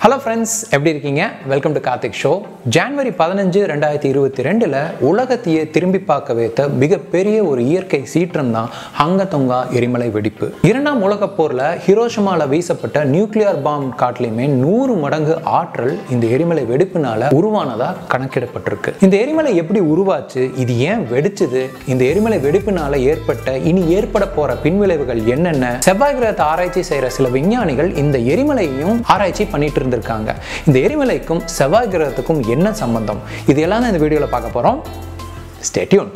Hello friends எப்படி இருக்கீங்க welcome to Karthik show January பதினஞ்சு ரெண்டாயிரத்தி இருபத்தி ரெண்டில் உலகத்தையே திரும்பி பார்க்க வைத்த மிகப்பெரிய ஒரு இயற்கை சீற்றம் தான் ஹங்கதொங்கா எரிமலை வெடிப்பு இரண்டாம் உலகப் போரில் ஹிரோஷிமாவில் வீசப்பட்ட நியூக்ளியர் பாம் காட்டிலையுமே நூறு மடங்கு ஆற்றல் இந்த எரிமலை வெடிப்புனால உருவானதா கணக்கிடப்பட்டிருக்கு இந்த எரிமலை எப்படி உருவாச்சு இது ஏன் வெடிச்சது இந்த எரிமலை வெடிப்புனால ஏற்பட்ட இனி ஏற்பட போற பின்விளைவுகள் என்னென்ன செவ்வாய் கிரகத்தை ஆராய்ச்சி செய்யற சில விஞ்ஞானிகள் இந்த எரிமலையையும் ஆராய்ச்சி பண்ணிட்டு இருந்திருக்காங்க இந்த எரிமலைக்கும் செவ்வாய் கிரகத்துக்கும் என்ன சம்பந்தம் இது எல்லாம் தான் இந்த வீடியோவில் பார்க்க போறோம் ஸ்டேட்யூன்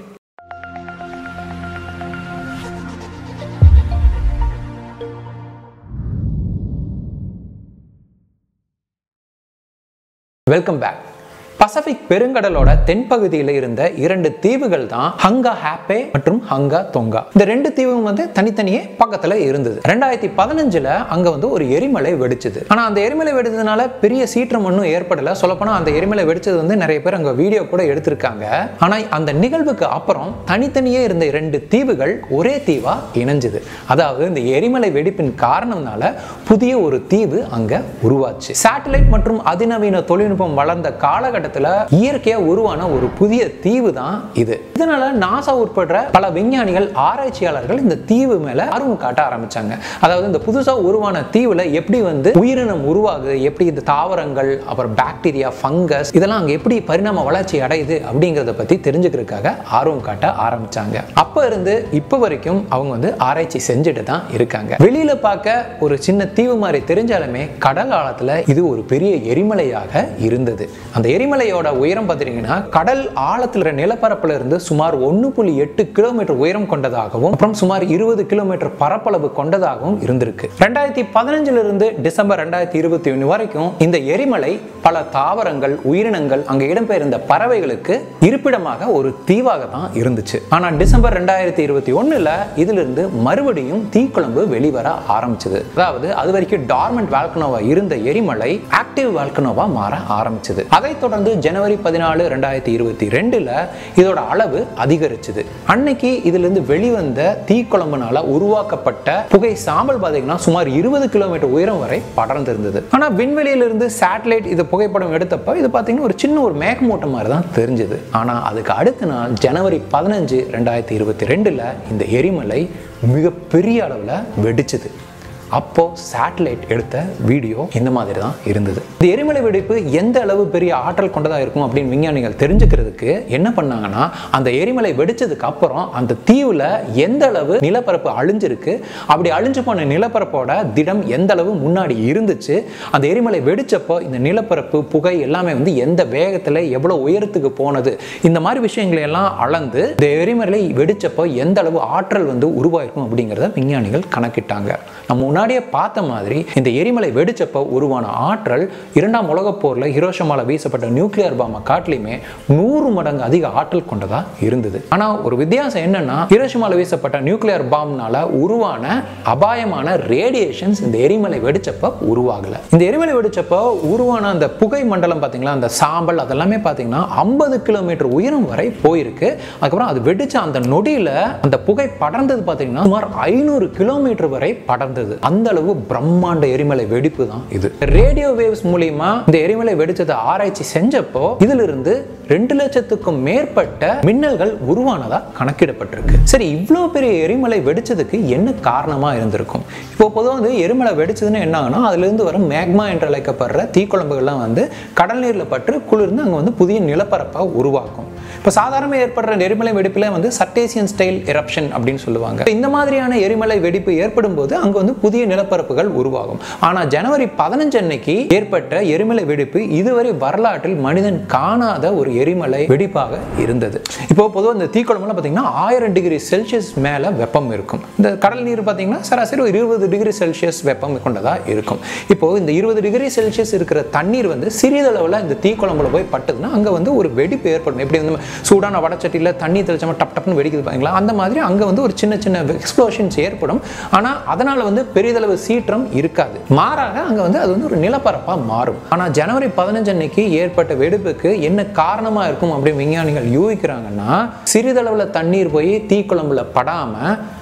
வெல்கம் பேக் பசிபிக் பெருங்கடலோட தென்பகுதியில் இருந்த இரண்டு தீவுகள் தான் ஹங்கா ஹாப்பே மற்றும் ஹங்கா தொங்கா இந்த ரெண்டு தீவும் வந்து தனித்தனியே பக்கத்துல இருந்தது ரெண்டாயிரத்தி பதினஞ்சுல அங்க வந்து ஒரு எரிமலை வெடிச்சது ஆனா அந்த எரிமலை வெடிச்சதுனால பெரிய சீற்றம் ஒன்றும் ஏற்படல சொல்லப்போனா அந்த எரிமலை வெடிச்சது வந்து நிறைய பேர் அங்க வீடியோ கூட எடுத்திருக்காங்க ஆனா அந்த நிகழ்வுக்கு அப்புறம் தனித்தனியே இருந்த இரண்டு தீவுகள் ஒரே தீவா இணைஞ்சது அதாவது இந்த எரிமலை வெடிப்பின் காரணம்னால புதிய ஒரு தீவு அங்க உருவாச்சு சேட்டலைட் மற்றும் அதிநவீன தொழில்நுட்பம் வளர்ந்த காலகட்டத்தில் இயற்கையா உருவான ஒரு புதிய தீவு தான் இது இதனால நாசா உட்படுற பல விஞ்ஞானிகள் ஆராய்ச்சியாளர்கள் இந்த தீவு மேல ஆர்வம் காட்ட ஆரம்பிச்சாங்க அதாவது இந்த புதுசா உருவான தீவுல எப்படி வந்து உயிரினம் உருவாகுது எப்படி இந்த தாவரங்கள் அப்புறம் பாக்டீரியா ஃபங்கஸ் இதெல்லாம் அங்க எப்படி பரிணாம வளர்ச்சி அடையுது அப்படிங்கறத பத்தி தெரிஞ்சுக்கிறதுக்காக ஆர்வம் காட்ட ஆரம்பிச்சாங்க அப்ப இருந்து இப்ப வரைக்கும் அவங்க வந்து ஆராய்ச்சி செஞ்சுட்டு தான் இருக்காங்க வெளியில பார்க்க ஒரு சின்ன தீவு மாதிரி தெரிஞ்சாலுமே கடல் ஆழத்துல இது ஒரு பெரிய எரிமலையாக இருந்தது அந்த எரிமலையோட உயரம் பார்த்தீங்கன்னா கடல் ஆழத்துல இருக்கிற நிலப்பரப்புல இருந்து சுமார் ஒன்று புள்ளி எட்டு கிலோமீட்டர் உயரம் கொண்டதாகவும் அப்புறம் சுமார் இருபது கிலோமீட்டர் பரப்பளவு கொண்டதாகவும் இருந்திருக்கு ரெண்டாயிரத்தி பதினஞ்சுல இருந்து டிசம்பர் ரெண்டாயிரத்தி இருபத்தி ஒன்று வரைக்கும் இந்த எரிமலை பல தாவரங்கள் உயிரினங்கள் அங்க இடம்பெயர்ந்த பறவைகளுக்கு இருப்பிடமாக ஒரு தீவாக தான் இருந்துச்சு ஆனா டிசம்பர் ரெண்டாயிரத்தி இருபத்தி ஒண்ணுல இதிலிருந்து மறுபடியும் தீக்குழம்பு வெளிவர ஆரம்பிச்சது அதாவது அது வரைக்கும் டார்மெண்ட் வால்கனோவா இருந்த எரிமலை ஆக்டிவ் வால்கனோவா மாற ஆரம்பிச்சது அதைத் தொடர்ந்து ஜனவரி பதினாலு ரெண்டாயிரத்தி இருபத்தி ரெண்டுல இதோட அளவு அதிகரிச்சது அன்னைக்கு இதுல இருந்து வெளிவந்த தீக்குழம்புனால உருவாக்கப்பட்ட புகை சாம்பல் பாத்தீங்கன்னா சுமார் இருபது கிலோமீட்டர் உயரம் வரை படர்ந்திருந்தது ஆனா விண்வெளியிலிருந்து சேட்டலைட் இது புகைப்படம் எடுத்தப்ப இது பாத்தீங்கன்னா ஒரு சின்ன ஒரு மேகமூட்டம் மாதிரி தான் தெரிஞ்சது ஆனா அதுக்கு அடுத்த நாள் ஜனவரி பதினஞ்சு ரெண்டாயிரத்தி இருபத்தி ரெண்டுல இந்த எரிமலை மிகப்பெரிய அளவுல வெடிச்சது அப்போ சேட்டலைட் எடுத்த வீடியோ இந்த மாதிரி தான் இருந்தது இந்த எரிமலை வெடிப்பு எந்த அளவு பெரிய ஆற்றல் கொண்டதாக இருக்கும் அப்படின்னு விஞ்ஞானிகள் தெரிஞ்சுக்கிறதுக்கு என்ன பண்ணாங்கன்னா அந்த எரிமலை வெடிச்சதுக்கு அப்புறம் அந்த தீவுல எந்த அளவு நிலப்பரப்பு அழிஞ்சிருக்கு அப்படி அழிஞ்சு போன நிலப்பரப்போட திடம் எந்த அளவு முன்னாடி இருந்துச்சு அந்த எரிமலை வெடிச்சப்போ இந்த நிலப்பரப்பு புகை எல்லாமே வந்து எந்த வேகத்தில் எவ்வளோ உயரத்துக்கு போனது இந்த மாதிரி விஷயங்களை எல்லாம் அளந்து இந்த எரிமலை வெடிச்சப்போ எந்த அளவு ஆற்றல் வந்து உருவாயிருக்கும் அப்படிங்கிறத விஞ்ஞானிகள் கணக்கிட்டாங்க நம்ம முன்னாடியே பார்த்த மாதிரி இந்த எரிமலை வெடிச்சப்போ உருவான ஆற்றல் இரண்டாம் உலகப் போரில் ஹிரோஷமால வீசப்பட்ட நியூக்ளியர் பாமை காட்டிலுமே நூறு மடங்கு அதிக ஆற்றல் கொண்டதா இருந்தது ஆனா ஒரு வித்தியாசம் என்னன்னா ஹிரோஷிமால வீசப்பட்ட நியூக்ளியர் பாம்னால உருவான அபாயமான ரேடியேஷன்ஸ் இந்த எரிமலை வெடிச்சப்ப உருவாகல இந்த எரிமலை வெடிச்சப்போ உருவான அந்த புகை மண்டலம் பார்த்தீங்களா அந்த சாம்பல் அதெல்லாமே பார்த்தீங்கன்னா ஐம்பது கிலோமீட்டர் உயரம் வரை போயிருக்கு அதுக்கப்புறம் அது வெடிச்ச அந்த நொடியில அந்த புகை படர்ந்தது பார்த்தீங்கன்னா சுமார் ஐநூறு கிலோமீட்டர் வரை படர்ந்தது அந்த அளவு பிரம்மாண்ட எரிமலை வெடிப்பு தான் இது ரேடியோ வேவ்ஸ் மூலியமா இந்த எரிமலை வெடிச்சதை ஆராய்ச்சி செஞ்சப்போ இதுல இருந்து ரெண்டு லட்சத்துக்கும் மேற்பட்ட மின்னல்கள் உருவானதா கணக்கிடப்பட்டிருக்கு சரி இவ்வளோ பெரிய எரிமலை வெடிச்சதுக்கு என்ன காரணமா இருந்திருக்கும் இப்போ பொதுவாக வந்து எரிமலை வெடிச்சதுன்னு என்ன ஆகுனா அதுல இருந்து வரும் மேக்மா என்று அழைக்கப்படுற தீக்குழம்புகள்லாம் வந்து கடல் நீர்ல பட்டு குளிர்ந்து அங்க வந்து புதிய நிலப்பரப்பா உருவாக்கும் இப்போ சாதாரண ஏற்படுற எரிமலை வெடிப்புல வந்து சர்டேசியன் ஸ்டைல் எரப்ஷன் அப்படின்னு சொல்லுவாங்க இந்த மாதிரியான எரிமலை வெடிப்பு ஏற்படும் போது அங்க வந்து புதிய நிலப்பரப்புகள் உருவாகும் ஆனா ஜனவரி பதினஞ்சு அன்னைக்கு ஏற்பட்ட எரிமலை வெடிப்பு இதுவரை வரலாற்றில் மனிதன் காணாத ஒரு எரிமலை வெடிப்பாக இருந்தது இப்போ பொதுவாக இந்த தீக்குழம்புலாம் பார்த்தீங்கன்னா ஆயிரம் டிகிரி செல்சியஸ் மேல வெப்பம் இருக்கும் இந்த கடல் நீர் பார்த்தீங்கன்னா சராசரி ஒரு இருபது டிகிரி செல்சியஸ் வெப்பம் கொண்டதா இருக்கும் இப்போ இந்த இருபது டிகிரி செல்சியஸ் இருக்கிற தண்ணீர் வந்து சிறிதளவில் இந்த தீக்குழம்புல போய் பட்டதுன்னா அங்க வந்து ஒரு வெடிப்பு ஏற்படும் எப்படி வந்து சூடான வடச்சட்டியில் தண்ணி தெளிச்சோமா டப் டப்னு வெடிக்குது பாத்தீங்களா அந்த மாதிரி அங்கே வந்து ஒரு சின்ன சின்ன எக்ஸ்ப்ளோஷன்ஸ் ஏற்படும் ஆனால் அதனால் வந்து பெரிதளவு சீற்றம் இருக்காது மாறாக அங்கே வந்து அது வந்து ஒரு நிலப்பரப்பாக மாறும் ஆனால் ஜனவரி பதினஞ்சு அன்னைக்கு ஏற்பட்ட வெடிப்புக்கு என்ன காரணமாக இருக்கும் அப்படின்னு விஞ்ஞானிகள் யூகிக்கிறாங்கன்னா சிறிதளவில் தண்ணீர் போய் தீக்குழம்புல படாமல்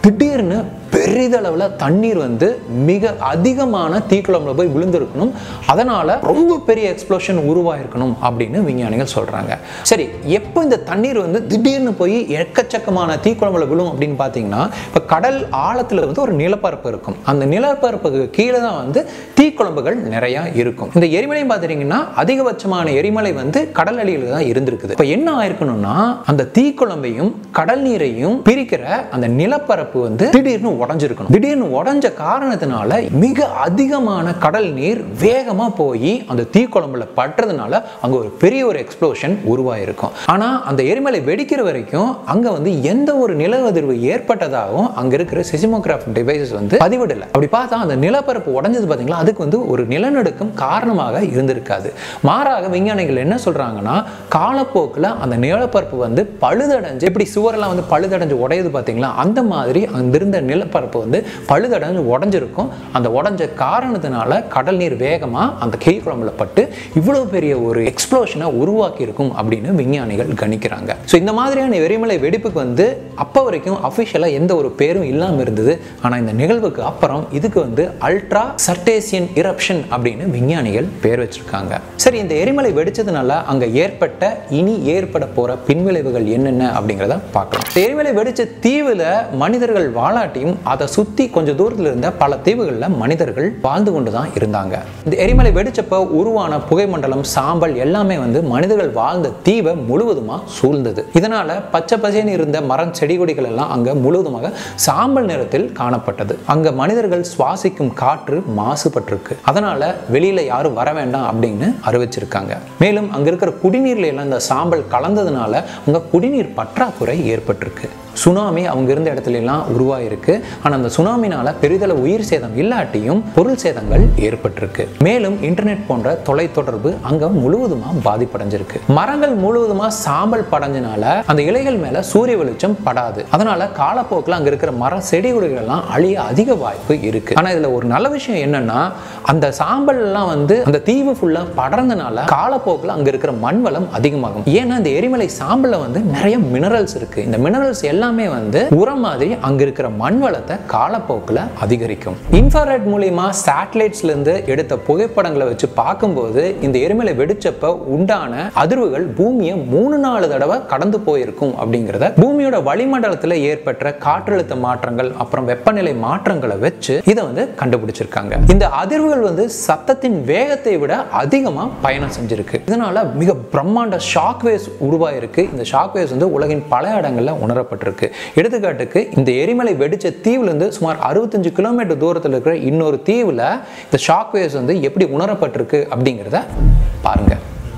திடீர்னு பெரிதளவில் தண்ணீர் வந்து மிக அதிகமான தீக்குழம்புல போய் விழுந்திருக்கணும் அதனால ரொம்ப பெரிய எக்ஸ்ப்ளோஷன் உருவாயிருக்கணும் அப்படின்னு விஞ்ஞானிகள் சொல்றாங்க சரி எப்போ இந்த தண்ணீர் வந்து திடீர்னு போய் எக்கச்சக்கமான தீக்குழம்புல விழும் அப்படின்னு பார்த்தீங்கன்னா இப்போ கடல் ஆழத்தில் வந்து ஒரு நிலப்பரப்பு இருக்கும் அந்த நிலப்பரப்புக்கு கீழே தான் வந்து தீக்குழம்புகள் நிறைய இருக்கும் இந்த எரிமலை பார்த்துட்டீங்கன்னா அதிகபட்சமான எரிமலை வந்து கடல் அடியில் தான் இருந்திருக்குது இப்போ என்ன ஆயிருக்கணும்னா அந்த தீக்குழம்பையும் கடல் நீரையும் பிரிக்கிற அந்த நிலப்பரப்பு வந்து திடீர்னு உடஞ்சிருக்கணும் திடீர்னு உடஞ்ச காரணத்தினால மிக அதிகமான கடல் நீர் வேகமா போய் அந்த தீக்குழம்புல பட்டுறதுனால அங்க ஒரு பெரிய ஒரு எக்ஸ்ப்ளோஷன் உருவாயிருக்கும் ஆனா அந்த எரிமலை வெடிக்கிற வரைக்கும் அங்க வந்து எந்த ஒரு நில அதிர்வு ஏற்பட்டதாகவும் அங்க இருக்கிற சிசிமோகிராஃப் டிவைசஸ் வந்து பதிவிடல அப்படி பார்த்தா அந்த நிலப்பரப்பு உடஞ்சது பாத்தீங்களா அதுக்கு வந்து ஒரு நிலநடுக்கம் காரணமாக இருந்திருக்காது மாறாக விஞ்ஞானிகள் என்ன சொல்றாங்கன்னா காலப்போக்கில் அந்த நிலப்பரப்பு வந்து பழுதடைஞ்சு எப்படி சுவரெல்லாம் வந்து பழுதடைஞ்சு உடையுது பார்த்தீங்களா அந்த மாதிரி அங்கிருந்த நிலப்பரப்பு வந்து பழுதடைஞ்சு உடஞ்சிருக்கும் அந்த உடஞ்ச காரணத்தினால கடல் நீர் வேகமாக அந்த கீழ்குழம்புல பட்டு இவ்வளோ பெரிய ஒரு எக்ஸ்ப்ளோஷனை உருவாக்கி இருக்கும் அப்படின்னு விஞ்ஞானிகள் கணிக்கிறாங்க ஸோ இந்த மாதிரியான எரிமலை வெடிப்புக்கு வந்து அப்போ வரைக்கும் அஃபிஷியலாக எந்த ஒரு பேரும் இல்லாமல் இருந்தது ஆனால் இந்த நிகழ்வுக்கு அப்புறம் இதுக்கு வந்து அல்ட்ரா சர்டேசியன் இரப்ஷன் அப்படின்னு விஞ்ஞானிகள் பேர் வச்சிருக்காங்க சரி இந்த எரிமலை வெடிச்சதுனால அங்க ஏற்பட்ட இனி ஏற்பட போற பின்விளைவுகள் என்னென்ன அப்படிங்கிறத பார்க்கலாம் இந்த எரிமலை வெடிச்ச தீவுல மனிதர்கள் வாழாட்டியும் அதை சுத்தி கொஞ்சம் தூரத்துல இருந்த பல தீவுகளில் மனிதர்கள் வாழ்ந்து கொண்டு தான் இருந்தாங்க இந்த எரிமலை வெடிச்சப்ப உருவான புகைமண்டலம் சாம்பல் எல்லாமே வந்து மனிதர்கள் வாழ்ந்த தீவை முழுவதுமா சூழ்ந்தது இதனால பச்சை பசேன்னு இருந்த மரம் செடி கொடிகள் எல்லாம் அங்க முழுவதுமாக சாம்பல் நிறத்தில் காணப்பட்டது அங்க மனிதர்கள் சுவாசிக்கும் காற்று மாசுபட்டிருக்கு அதனால வெளியில யாரும் வர வேண்டாம் அப்படின்னு அறிவிச்சிருக்காங்க மேலும் அங்க இருக்கிற குடிநீர்ல எல்லாம் இந்த சாம்பல் கலந்ததுனால அங்க குடிநீர் பற்றாக்குறை ஏற்பட்டிருக்கு சுனாமி அவங்க இருந்த இடத்துல எல்லாம் உருவாயிருக்கு ஆனா அந்த சுனாமினால பெரிதளவு உயிர் சேதம் இல்லாட்டியும் பொருள் சேதங்கள் ஏற்பட்டிருக்கு மேலும் இன்டர்நெட் போன்ற தொலைத்தொடர்பு அங்க முழுவதுமா பாதிப்படைஞ்சிருக்கு மரங்கள் முழுவதுமா சாம்பல் படைஞ்சனால அந்த இலைகள் மேல சூரிய வெளிச்சம் படாது அதனால காலப்போக்கில் அங்க இருக்கிற மர செடி கொடிகள் எல்லாம் அழிய அதிக வாய்ப்பு இருக்கு ஆனா இதுல ஒரு நல்ல விஷயம் என்னன்னா அந்த சாம்பல் எல்லாம் வந்து அந்த தீவு ஃபுல்லா படர்ந்தனால காலப்போக்கில் அங்க இருக்கிற மண் வளம் அதிகமாகும் ஏன்னா இந்த எரிமலை சாம்பல்ல வந்து நிறைய மினரல்ஸ் இருக்கு இந்த மினரல்ஸ் எல்லாமே வந்து உரம் மாதிரி அங்க இருக்கிற மண் வளத்தை காலப்போக்கில் அதிகரிக்கும் இன்ஃப்ராரெட் மூலியமா சேட்டலைட்ஸ்ல இருந்து எடுத்த புகைப்படங்களை வச்சு பார்க்கும்போது இந்த எரிமலை வெடிச்சப்ப உண்டான அதிர்வுகள் பூமியை மூணு நாலு தடவை கடந்து போயிருக்கும் அப்படிங்கிறத பூமியோட வளிமண்டலத்தில் ஏற்பட்ட காற்றழுத்த மாற்றங்கள் அப்புறம் வெப்பநிலை மாற்றங்களை வச்சு இதை வந்து கண்டுபிடிச்சிருக்காங்க இந்த அதிர்வுகள் வந்து சத்தத்தின் வேகத்தை விட அதிகமா பயணம் செஞ்சிருக்கு இதனால மிக பிரம்மாண்ட ஷாக் வேவ்ஸ் உருவாயிருக்கு இந்த ஷாக் வேவ்ஸ் வந்து உலகின் பல இடங்கள்ல உணரப்பட்டிருக்கு எடுத்துக்காட்டுக்கு இந்த எரிமலை வெடிச்ச தீவுல இருந்து சுமார் அறுபத்தஞ்சு கிலோமீட்டர் தூரத்தில் இருக்கிற இன்னொரு தீவுல இந்த ஷாக் வேவ்ஸ் வந்து எப்படி உணரப்பட்டிருக்கு அப்படிங்கிறத பாருங்க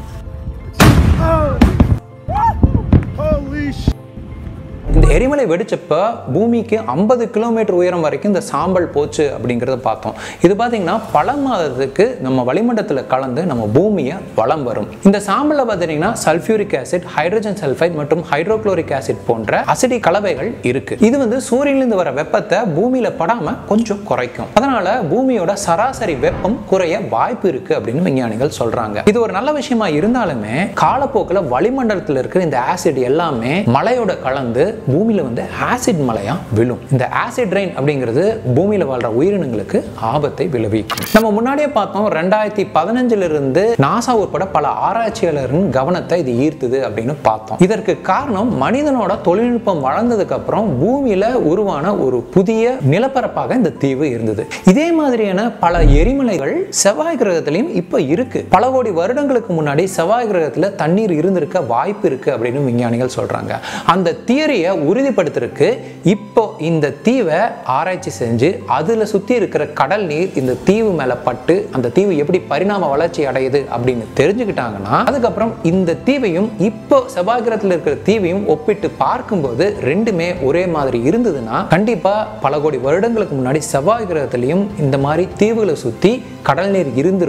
Holy sh! இந்த எரிமலை வெடிச்சப்ப பூமிக்கு ஐம்பது கிலோமீட்டர் உயரம் வரைக்கும் இந்த சாம்பல் போச்சு அப்படிங்கிறத பார்த்தோம் இது பார்த்தீங்கன்னா பல மாதத்துக்கு நம்ம வளிமண்டலத்தில் கலந்து நம்ம பூமியை வளம் வரும் இந்த சாம்பலில் பார்த்தீங்கன்னா சல்ஃபியூரிக் ஆசிட் ஹைட்ரஜன் சல்ஃபைட் மற்றும் ஹைட்ரோக்ளோரிக் ஆசிட் போன்ற அசிடி கலவைகள் இருக்கு இது வந்து சூரியனிலிருந்து வர வெப்பத்தை பூமியில படாம கொஞ்சம் குறைக்கும் அதனால பூமியோட சராசரி வெப்பம் குறைய வாய்ப்பு இருக்கு அப்படின்னு விஞ்ஞானிகள் சொல்றாங்க இது ஒரு நல்ல விஷயமா இருந்தாலுமே காலப்போக்கில் வளிமண்டலத்தில் இருக்கிற இந்த ஆசிட் எல்லாமே மழையோட கலந்து பூமியில வந்து ஆசிட் மழையா விழும் இந்த ஆசிட் ரெயின் அப்படிங்கிறது பூமியில வாழ்ற உயிரினங்களுக்கு ஆபத்தை விளைவிக்கும் நம்ம முன்னாடியே பார்த்தோம் ரெண்டாயிரத்தி பதினஞ்சுல இருந்து நாசா உட்பட பல ஆராய்ச்சியாளரின் கவனத்தை இது ஈர்த்தது அப்படின்னு பார்த்தோம் இதற்கு காரணம் மனிதனோட தொழில்நுட்பம் வளர்ந்ததுக்கு அப்புறம் பூமியில உருவான ஒரு புதிய நிலப்பரப்பாக இந்த தீவு இருந்தது இதே மாதிரியான பல எரிமலைகள் செவ்வாய் கிரகத்திலையும் இப்ப இருக்கு பல கோடி வருடங்களுக்கு முன்னாடி செவ்வாய் கிரகத்துல தண்ணீர் இருந்திருக்க வாய்ப்பு இருக்கு அப்படின்னு விஞ்ஞானிகள் சொல்றாங்க அந்த தியரியை உறுதிப்படுத்துறதுக்கு இப்போ இந்த தீவை ஆராய்ச்சி செஞ்சு அதுல சுத்தி இருக்கிற கடல் நீர் இந்த தீவு மேல பட்டு அந்த தீவு எப்படி பரிணாம வளர்ச்சி அடையுது அப்படின்னு தெரிஞ்சுக்கிட்டாங்கன்னா அதுக்கப்புறம் இந்த தீவையும் இப்போ செவ்வாய் கிரகத்தில் இருக்கிற தீவையும் ஒப்பிட்டு பார்க்கும்போது ரெண்டுமே ஒரே மாதிரி இருந்ததுன்னா கண்டிப்பா பல கோடி வருடங்களுக்கு முன்னாடி செவ்வாய் கிரகத்திலையும் இந்த மாதிரி தீவுகளை சுத்தி கடல் நீர் இருந்திருக்கும்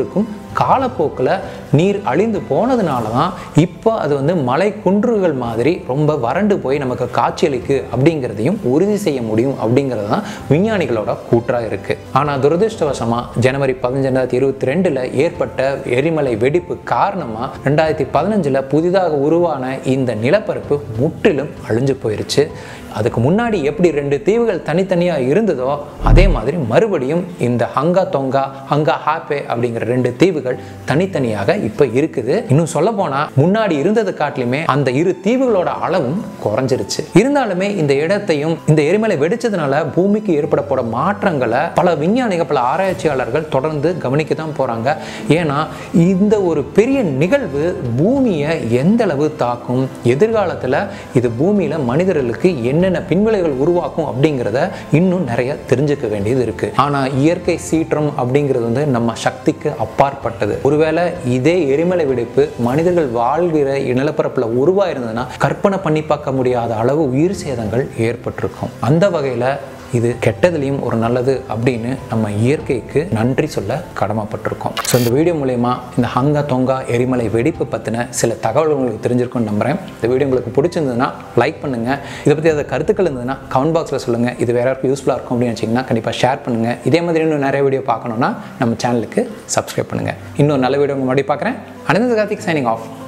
காலப்போக்கில் நீர் அழிந்து போனதுனால தான் இப்போ அது வந்து மலை குன்றுகள் மாதிரி ரொம்ப வறண்டு போய் நமக்கு காட்சியளிக்கு அப்படிங்கிறதையும் உறுதி செய்ய முடியும் அப்படிங்கிறது தான் விஞ்ஞானிகளோட கூற்றாக இருக்கு ஆனால் துரதிருஷ்டவசமாக ஜனவரி பதினஞ்சு ரெண்டாயிரத்தி இருபத்தி ரெண்டில் ஏற்பட்ட எரிமலை வெடிப்பு காரணமாக ரெண்டாயிரத்தி பதினஞ்சில் புதிதாக உருவான இந்த நிலப்பரப்பு முற்றிலும் அழிஞ்சு போயிருச்சு அதுக்கு முன்னாடி எப்படி ரெண்டு தீவுகள் தனித்தனியாக இருந்ததோ அதே மாதிரி மறுபடியும் இந்த ஹங்கா தொங்கா ஹங்கா ஹாப்பே அப்படிங்கிற ரெண்டு தீவுகள் தனித்தனியாக இப்போ இருக்குது இன்னும் சொல்ல போனால் முன்னாடி இருந்தது காட்டிலுமே அந்த இரு தீவுகளோட அளவும் குறைஞ்சிருச்சு இருந்தாலுமே இந்த இடத்தையும் இந்த எரிமலை வெடிச்சதுனால பூமிக்கு ஏற்பட போற மாற்றங்களை பல விஞ்ஞானிகள் பல ஆராய்ச்சியாளர்கள் தொடர்ந்து கவனிக்க தான் போறாங்க ஏன்னா இந்த ஒரு பெரிய நிகழ்வு பூமியை எந்த அளவு தாக்கும் எதிர்காலத்தில் இது பூமியில மனிதர்களுக்கு என்னென்ன பின்விளைவுகள் உருவாக்கும் அப்படிங்கிறத இன்னும் நிறைய தெரிஞ்சுக்க வேண்டியது இருக்கு ஆனா இயற்கை சீற்றம் அப்படிங்கிறது வந்து நம்ம சக்திக்கு அப்பாற்பட்டது ஒருவேளை இதே எரிமலை வெடிப்பு மனிதர்கள் வாழ்கிற நிலப்பரப்புல உருவாயிருந்ததுன்னா கற்பனை பண்ணி பார்க்க முடியாத அளவு உயிர் சேதங்கள் ஏற்பட்டிருக்கும் அந்த வகையில இது கெட்டதுலேயும் ஒரு நல்லது அப்படின்னு நம்ம இயற்கைக்கு நன்றி சொல்ல கடமைப்பட்டிருக்கோம் ஸோ இந்த வீடியோ மூலயமா இந்த ஹங்கா தொங்கா எரிமலை வெடிப்பு பற்றின சில தகவல்கள் உங்களுக்கு தெரிஞ்சிருக்கும்னு நம்புகிறேன் இந்த வீடியோ உங்களுக்கு பிடிச்சிருந்ததுன்னா லைக் பண்ணுங்கள் இதை பற்றி அதை கருத்துக்கள் இருந்ததுன்னா கமெண்ட் பாக்ஸில் சொல்லுங்கள் இது வேற யாருக்கும் யூஸ்ஃபுல்லாக இருக்கும் அப்படின்னு வச்சிங்கன்னா கண்டிப்பாக ஷேர் பண்ணுங்கள் இதே மாதிரி இன்னும் நிறைய வீடியோ பார்க்கணுன்னா நம்ம சேனலுக்கு சப்ஸ்கிரைப் பண்ணுங்கள் இன்னும் நல்ல வீடியோ உங்க மறுபடியும் பார்க்குறேன் அனந்த கார்த்திக் சைனிங் ஆஃப்